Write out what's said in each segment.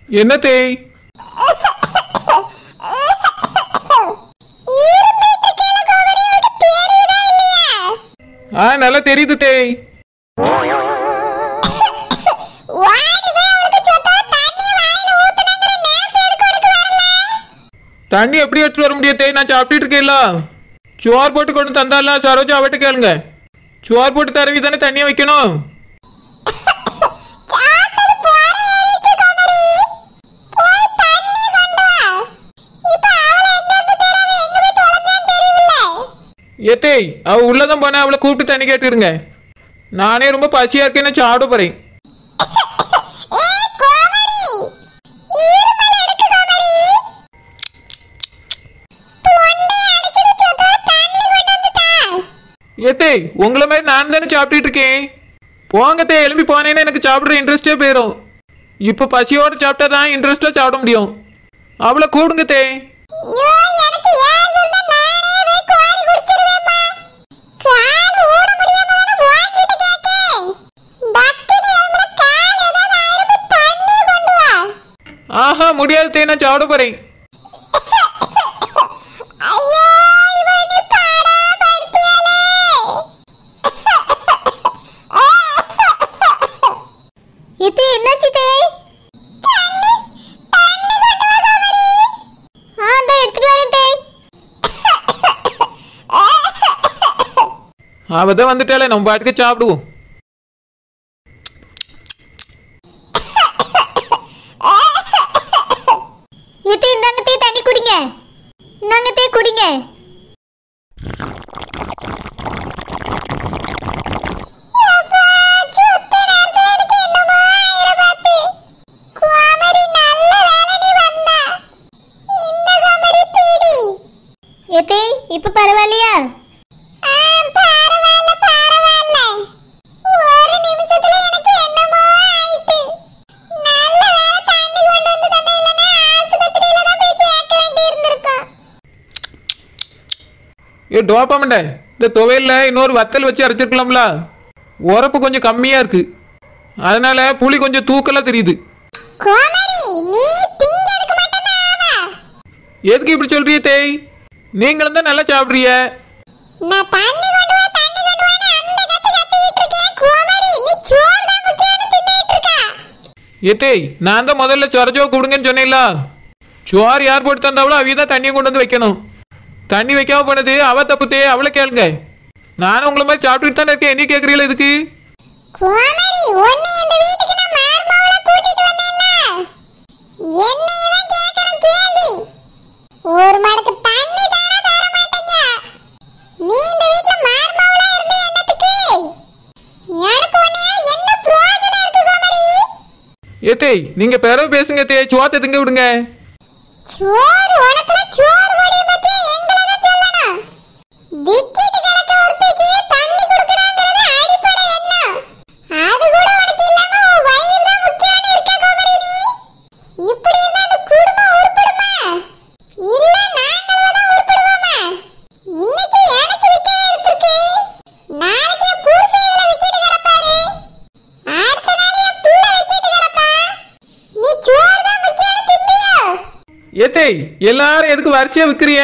என்ன தேய் ஆ நல்லா தெரியுது தேய் தண்ணி எப்படி எடுத்துட்டு வர முடியும் தேய் நான் சாப்பிட்டுட்டு இருக்கேன்ல சோறு போட்டு கொண்டு தந்தாலாம் சரோஜா அவட்ட கேளுங்க சோறு போட்டு தரவி தானே தண்ணியை வைக்கணும் ஏத்தேய் அவ உள்ளதான் போனேன் அவளை கூப்பிட்டு தண்ணி கேட்டுருங்க நானே ரொம்ப பசியா இருக்கேன்னு சாப்பிட போறேன் ஏத்தேய் உங்களை மாதிரி நான் தானே சாப்பிட்டுட்டு இருக்கேன் போங்க தே எழுப்பி போனேன்னா எனக்கு சாப்பிட்ற இன்ட்ரெஸ்டே போயிடும் இப்போ பசியோட சாப்பிட்டா தான் இன்ட்ரெஸ்டா சாப்பிட முடியும் அவளை கூடுங்க தே ஆஹா முடியாது தே நான் சாப்பிட போறேன் இது என்னாச்சு தே ஆ இந்த எடுத்துட்டு வரேன் தே அவ தான் வந்துட்டாலே நம்ம பாட்டுக்கு சாப்பிடுவோம் இது இந்தாங்க தே தண்ணி குடிங்க இந்தாங்க தே குடிங்க எத்தே இப்ப பரவாயில்லையா ஏ டோப்பாமண்ட இந்த துவையல்ல இன்னொரு வத்தல் வச்சு அரைச்சிருக்கலாம்ல உரப்பு கொஞ்சம் கம்மியா இருக்கு அதனால புளி கொஞ்சம் தூக்கலா தெரியுது எதுக்கு இப்படி சொல்றிய தேய் நீங்களும் தான் நல்லா சாப்பிடுறிய நான் தண்ணி கொண்டு வா தண்ணி கொண்டு வான்னு அந்த கத்து கத்திட்டு இருக்கேன் குமாரி நீ சோறு தான் முக்கியம்னு தின்னுட்டு இருக்கா ஏ தேய் நான் தான் முதல்ல சொரஜோ கொடுங்கன்னு சொன்னேன்ல சோறு யார் போட்டு தந்தாவளோ அவிய தான் தண்ணியை கொண்டு வந்து வைக்கணும் தண்ணி வைக்காம போனது அவ தப்பு தே அவளை கேளுங்க நானும் உங்களை மாதிரி சாப்பிட்டுட்டு தானே இருக்கேன் என்ன கேட்குறீங்களா இதுக்கு குமாரி உன்னை இந்த வீட்டுக்கு நான் மார்மாவள கூட்டிட்டு வந்தேன்ல என்னைய தான் கேட்கணும் கேள்வி ஒரு மடக்கு தண்ணி தானே தர மாட்டீங்க நீ இந்த வீட்ல மார்மாவளா இருந்து என்னத்துக்கு எனக்கு உன்னைய என்ன பிரயோஜனம் இருக்கு குமாரி ஏ தேய் நீங்க பிறகு பேசுங்க தேய் சோத்தை திங்க விடுங்க சோறு உனக்குல சோறு பொடிய பத்தி எங்களை தான் சொல்லணும் திக்கிட்டு கிடக்க ஒருத்திக்கு தண்ணி கொடுக்கறாங்கிறது அடிப்படை எண்ணம் அது கூட உனக்கு இல்லாம உன் வயிறு தான் முக்கியம்னு இருக்க கோமரி நீ இப்படி இருந்தா அந்த குடும்பம் உருப்படுமா இல்ல நாங்கள தான் உருப்படுவோமா இன்னைக்கு எனக்கு விக்க எடுத்திருக்கு நாளைக்கு என் புருஷன் இதுல விக்கிட்டு கிடப்பாரு அடுத்த நாள் என் புள்ள விக்கிட்டு கிடப்பா நீ சோறு தான் முக்கியம்னு திம்பியோ ஏ தேய் எல்லாரும் எதுக்கு வரிசையா விற்கிறிய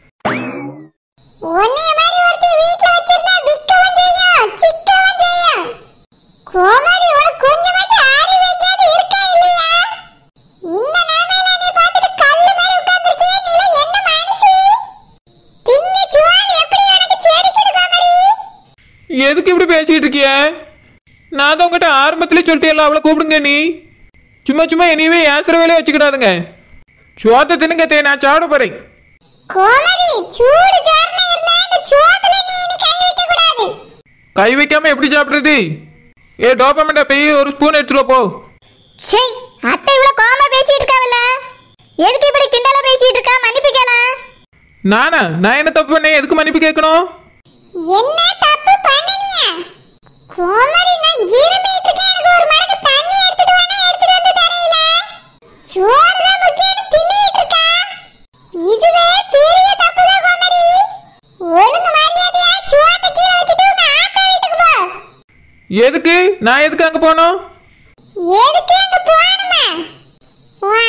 உன்னைய மாதிரி ஒருத்தி வீட்ல வச்சிருந்தா விக்கவும் செய்யும் சிக்கவும் செய்யும் கோமாரி உனக்கு கொஞ்சமாச்சும் அறிவு எங்கேயாவது இருக்கா இல்லையா இந்த நிலைமையில நீ பார்த்துட்டு கல்லு மாதிரி உட்கார்ந்திருக்கியே நீ எல்லாம் என்ன மனுஷி திங்க சோறு எப்படி உனக்கு செரிக்குது கோமாரி எதுக்கு இப்படி பேசிட்டு இருக்கிய நான் தான் உங்ககிட்ட ஆரம்பத்திலே சொல்லிட்டேன்ல அவளை கூப்பிடுங்க நீ சும்மா சும்மா இனிமே ஏசுற வேலையை வச்சுக்கிடாதுங்க சோத்தை தின்னுங்க தே நான் சாப்பிட போறேன் கோமாரி சூடு ஜோர்னா இருந்தா இந்த சோத்துல நீ இனி கை வைக்க கூடாது கை வைக்காம எப்படி சாப்பிடுறது ஏ டோப்பமெண்டா போய் ஒரு ஸ்பூன் எடுத்துட்டு வா போ சே அத்தை இவ்வளவு கோமா பேசிட்டு இருக்காவல்ல எதுக்கு இப்படி கிண்டலா பேசிட்டு இருக்கா மன்னிப்பு கேளா நானா நான் என்ன தப்பு பண்ணேன் எதுக்கு மன்னிப்பு கேட்கணும் என்ன தப்பு பண்ணினியா கோமரி நான் இருமிட்டு இருக்கேன் எனக்கு ஒரு மடக்கு தண்ணி எடுத்துட்டு வானா எடுத்துட்டு வந்து தரையில சோறு தான் முக்கியம்னு தின்னுட்டு இருக்கா இதுவே பெரிய தப்பு தான் கோமரி ஒழுங்கு மரியாதையா சோத்தை கீழே வச்சுட்டு உங்க ஆத்தா வீட்டுக்கு போ எதுக்கு நான் எதுக்கு அங்க போனோம் எதுக்கு அங்க போகணுமா உன்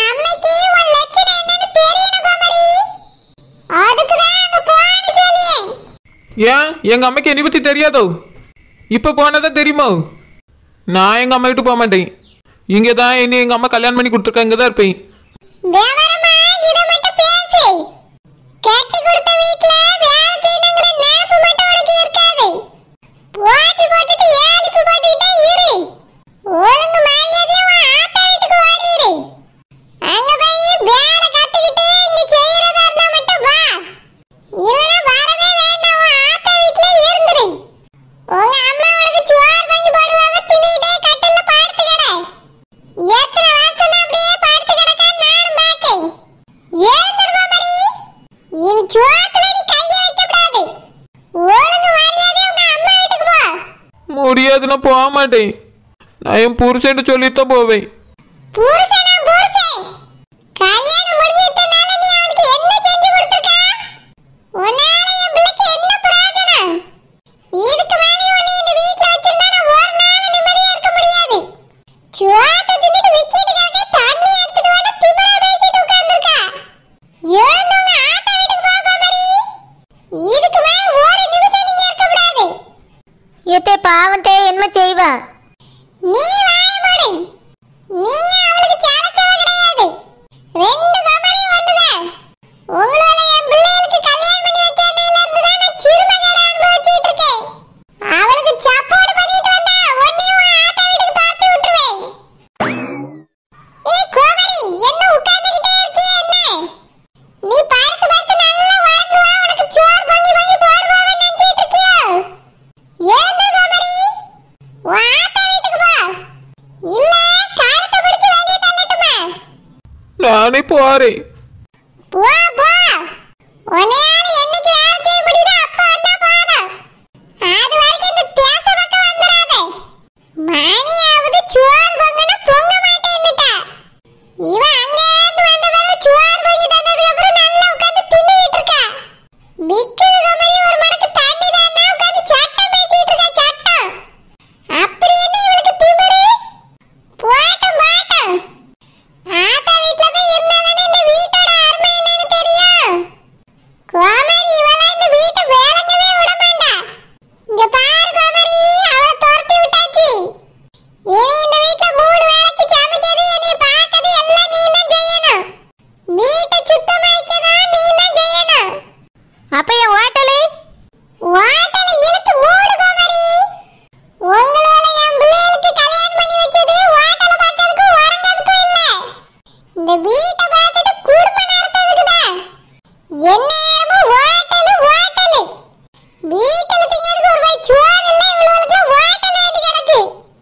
ஏன் எங்க அம்மைக்கு என்னை பத்தி தெரியாதோ இப்ப போனதா தெரியுமோ நான் எங்க அம்மா வீட்டு போக மாட்டேன் இங்கே தான் இனி எங்க அம்மா கல்யாணம் பண்ணி கொடுத்துருக்காங்க இங்கே தான் இருப்பேன் விவரமா இத மட்டும் பேசு கட்டி கொடுத்த வீட்ல வேலை செய்யணுங்கிற நினைப்பு மட்டும் உனக்கு இருக்காது போட்டி போட்டுட்டு ஏழுக்கு போட்டுக்கிட்டே இரு ஒழுங்கு மரியாதையா உன் ஆத்தா வீட்டுக்கு ஓடிடு அங்க போய் வேலை கத்துக்கிட்டு இங்க செய்யறதா இருந்தா மட்டும் வா இல்லனா வரவே வேண்டாம் உன் ஆத்தா வீட்ல இருந்துரு உங்க அம்மா உனக்கு சோறு வாங்கி போடுவாங்க தின்னுட்டே கட்டில்ல படுத்து கிட எத்தனை வருஷம் அப்படியே படுத்து கிடக்க நானும் பாக்கேன் எழுந்திருக்கோ மணி இனி சோத்துல நீ கைய வைக்கக்கூடாது ஒழுங்கு மரியாதையா உங்க அம்மா வீட்டுக்கு போ முடியாது நான் போக மாட்டேன் நான் என் புருஷன்ட்டு சொல்லிட்டு தான் போவேன் புருஷனா புருஷன் கல்யாணம் முடிஞ்ச இத்தனை நாளா நீ அவனுக்கு என்ன செஞ்சு கொடுத்திருக்க உன்னால என் பிள்ளைக்கு என்ன பிரயோஜனம் இதுக்கு மேலே உன்னை இந்த வீட்ல வச்சிருந்தா நான் ஒரு நாள் நிம்மதியா இருக்க முடியாது சோத்தை தின்னுட்டு விக்கிட்டு கிடக்க தண்ணி எடுத்துட்டு வர திமிரா பேசிட்டு உட்கார்ந்திருக்கா எழுந்தவங்க ஆத்தா வீட்டுக்கு போக மாதிரி இதுக்கு மேல ஒரு நிமிஷம் நீங்க இருக்க கூடாது எத்தே பாவம் தே என்ன செய்வா நீ வாய மூடு நீ அவளுக்கு சலச்சவ கிடையாது ரெண்டு கமலையும் ஒண்ணுதான் உங்களால என் பிள்ளைகளுக்கு கல்யாணம் பண்ணி வச்சதுல இருந்து தான் நான் சிறுமகேட அனுபவிச்சிட்டு இருக்கேன் அவளுக்கு சப்போர்ட் பண்ணிட்டு வந்தா உன்னையும் உன் ஆத்தா வீட்டுக்கு தாத்து விட்டுருவேன் ஏய் கோமரி என்ன உட்கார்ந்துகிட்டே இருக்கியே என்ன நீ படுத்து படுத்து நல்லா உறங்குவா உனக்கு சோறு பொங்கி பொங்கி போடுவான்னு நினைச்சிட்டு இருக்கியோ எழுந்து கோமரி உன் ஆத்தா வீட்டுக்கு போ இல்ல கழுத்தை பிடிச்சு வெளியே தள்ளட்டுமா நானே போறேன் போ போ உன்னையால என்னைக்கு வேலை செய்ய முடியுதோ அப்ப வந்தா போதும் அது வரைக்கும் இந்த தேச பக்கம் வந்துடாத மணியாவது சோறு பொங்கனா பொங்க மாட்டேன்னுட்டா இவன் அங்க இருந்து வந்த பிறகு சோறு பொங்கி தந்ததுக்கு அப்புறம் நல்லா உட்கார்ந்து தின்னுகிட்டு இருக்கா விக்குது கமரி ஒரு மடக்கு தண்ணி தானா உட்கார்ந்து சட்டம் பேசிட்டு இருக்கா சட்டம் அப்படி என்ன இவளுக்கு திமிரு போட்டும் போட்டும் ஆத்தா வீட்ல போய் இருந்தாதானே இந்த வீட்டோட அருமை என்னன்னு தெரியும் கோமரி இவளா இந்த வீட்டை வேலைங்கவே விட மாட்டா இங்க பாரு கோமரி அவளை துரத்தி விட்டாச்சு இனி இந்த வீட்ல மூணு வேளைக்கு சமைக்கிறது என்னை பார்க்கறது எல்லாம் நீ தான் செய்யணும் வீட்டை சுத்தமாய்க்கதான் நீ தான் செய்யணும் அப்ப என் ஹோட்டலு வாட்டல இழுத்து மூடு கோமரி உங்களால என் பிள்ளைகளுக்கு கல்யாணம் பண்ணி வச்சது வாட்டல பார்க்கறதுக்கு உறங்கிறதுக்கும் இல்ல இந்த வீட்டை பார்த்துட்டு குடும்பம் நடத்துறதுக்கு தான் எந்நேரமும் வாட்டலு வாட்டலு வீட்டுல திங்கிறதுக்கு ஒரு வாய் சோறு இல்ல இவ்வளவுக்கு வாட்டல் வேண்டி கிடக்கு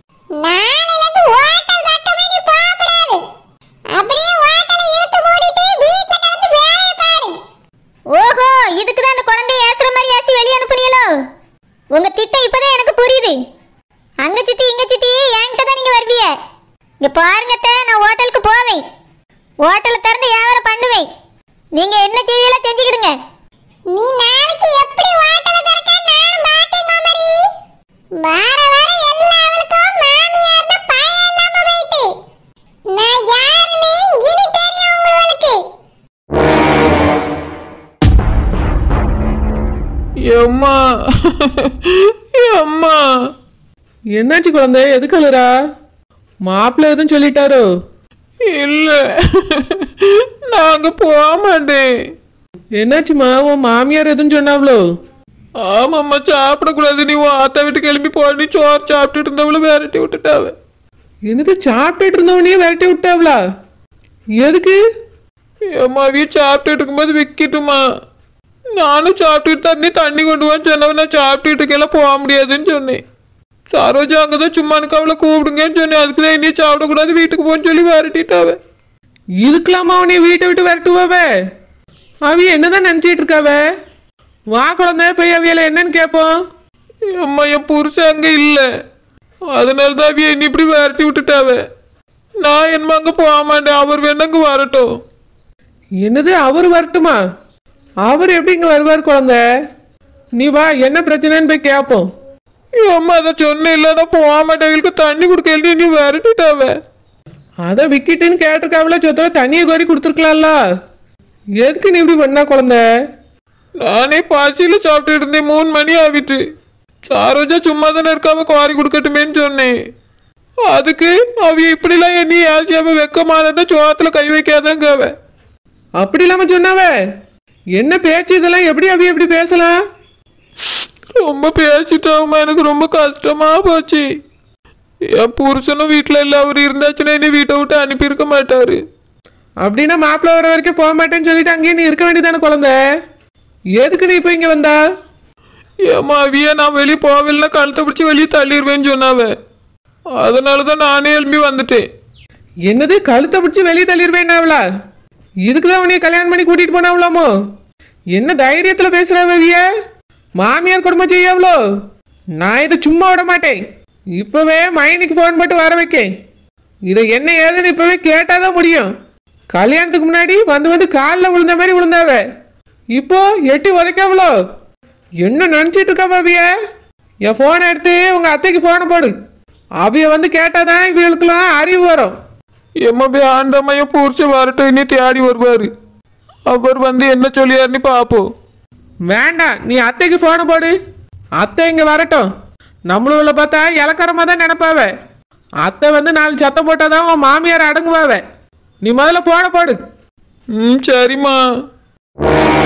நாளைல இருந்து வாட்டல் பக்கமே நீ போகக்கூடாது அப்படியே வாட்டலை இழுத்து மூடிட்டு வீட்டுல கிடந்து வேலையை பாரு ஓஹோ இதுக்கு தான் அந்த குழந்தைய ஏசுற மாதிரி ஏசி வெளியே அனுப்புனீங்களோ உங்க திட்டம் இப்பதான் எனக்கு புரியுது அங்க சுத்தி இங்க சுத்தி என்கிட்ட தான் நீங்க வருவீங்க இங்க பாருங்க அத்தை, நான் ஹோட்டலுக்கு போவேன் ஹோட்டலை திறந்து வியாபாரம் பண்ணுவேன் நீங்க என்ன செய்வீங்களோ செஞ்சுக்கிடுங்க நீ நாளைக்கு எப்படி வாட்டல திறக்க நானும் பாக்கேன் கோமரி வார வாரம் எல்லா அவளுக்கும் மாமியார்னு பயம் இல்லாம போயிட்டு நான் யாருன்னு இனி தெரியும் உங்களுக்கு எம்மா எம்மா என்னாச்சு குழந்தை எதுக்கு அழுறா மாப்பிள்ளை எதுவும் சொல்லிட்டாரோ இல்ல நாங்க போக மாட்டேன் என்னாச்சுமா உன் மாமியார் எதுவும் சொன்னாவளோ ஆமாம்மா சாப்பிடக்கூடாது நீ உன் ஆத்தா வீட்டு கிளம்பி போய் சோறு சாப்பிட்டுட்டு இருந்தவள விரட்டி விட்டுட்டாவ என்னது சாப்பிட்டுட்டு இருந்தவனையே விரட்டி விட்டாவளா எதுக்கு ஏம்மா வீ சாப்பிட்டுட்டு இருக்கும்போது விக்கிட்டுமா நானும் சாப்பிட்டுட்டு தண்ணி தண்ணி கொண்டு வான்னு சொன்னவன் நான் சாப்பிட்டுட்டு இருக்கையெல்லாம் போக முடியாதுன்னு சொன்னேன் சரோஜா அங்கதான் சும்மா எனக்கு அவளை கூப்பிடுங்கன்னு சொன்னேன் அதுக்கு தான் இனியும் சாப்பிடக்கூடாது வீட்டுக்கு போன்னு சொல்லி விரட்டிட்டாவ இதுக்கெல்லாமா அவனைய வீட்டை விட்டு விரட்டுவாவ அவிய என்னதான் நினைச்சிட்டு இருக்காவ வா குழந்தை போய் அவியல என்னன்னு கேட்போம் அம்மா என் புருஷன் அங்க இல்ல அதனால தான் அவிய என்னை இப்படி விரட்டி விட்டுட்டாவ நான் என்னமா அங்க போக மாட்டேன் அவர் வேணா அங்க வரட்டும் என்னது அவர் வரட்டுமா அவர் எப்படி இங்க வருவார் குழந்தை நீ வா என்ன பிரச்சனைன்னு போய் கேட்போம் அம்மா அதை சொன்னேன் இல்ல நான் போக மாட்டேன் இவளுக்கு தண்ணி கொடுக்க எழுதி நீ விரட்டிட்டாவ அதை விக்கிட்டுன்னு கேட்டிருக்காவில சொத்துல தண்ணியை கோரி கொடுத்துருக்கலாம்ல எதுக்கு நீ இப்படி பண்ணா குழந்தை நானே பாசியில சாப்பிட்டு இருந்தேன் மூணு மணி ஆகிட்டு சாரோஜா சும்மா தானே இருக்காம குவாரி கொடுக்கட்டுமேன்னு சொன்னேன் அதுக்கு அவ இப்படிலாம் என்னை ஆசியாம வெக்கமாதான் சோத்துல கை வைக்காதங்க அவ அப்படி இல்லாம சொன்னாவ என்ன பேச்சு இதெல்லாம் எப்படி அவி எப்படி பேசலாம் ரொம்ப பேசிட்டாவுமா எனக்கு ரொம்ப கஷ்டமா போச்சு என் புருஷனும் வீட்டில் இல்லை அவர் இருந்தாச்சுன்னா என்னை வீட்டை விட்டு அனுப்பியிருக்க மாட்டாரு அப்படின்னா மாப்பிள்ளை வர வரைக்கும் போக மாட்டேன்னு சொல்லிட்டு அங்கேயே நீ இருக்க வேண்டியதானே குழந்தை எதுக்கு நீ இப்போ இங்க வந்தா ஏம்மா அவிய நான் வெளியே போகவில்லைன்னா கழுத்தை பிடிச்சி வெளியே தள்ளிடுவேன்னு சொன்னாவ அதனால தான் நானே எழுப்பி வந்துட்டேன் என்னது கழுத்தை பிடிச்சி வெளியே தள்ளிடுவேன்னாவளா இதுக்கு தான் உன்னைய கல்யாணம் பண்ணி கூட்டிட்டு போனாவலாமோ என்ன தைரியத்துல பேசுறாவிய மாமியார் குடும்பம் செய்யாவளோ நான் இதை சும்மா விட மாட்டேன் இப்பவே மைனிக்கு ஃபோன் போட்டு வர வைக்கேன் இதை என்ன ஏதுன்னு இப்பவே கேட்டாதான் முடியும் கல்யாணத்துக்கு முன்னாடி வந்து வந்து காலில் விழுந்த மாதிரி விழுந்தாவ இப்போ எட்டி உதைக்காவளோ என்ன நினைச்சிட்டு இருக்கா பாபிய என் போனை எடுத்து உங்க அத்தைக்கு போனை போடு அவிய வந்து கேட்டாதான் இவங்களுக்குலாம் அறிவு வரும் ஏம்மா போய் ஆண்டமையும் புரிச்சு வரட்டும் இனி தேடி வருவாரு அவர் வந்து என்ன சொல்லியாருன்னு பார்ப்போம் வேண்டாம் நீ அத்தைக்கு போனை போடு அத்தை இங்க வரட்டும் நம்மளுள்ள பார்த்தா இலக்கரமா தான் நினைப்பாவ அத்தை வந்து நாலு சத்தம் போட்டாதான் உன் மாமியார் அடங்குவாவ நீ முதல்ல போன போடு ம் சரிம்மா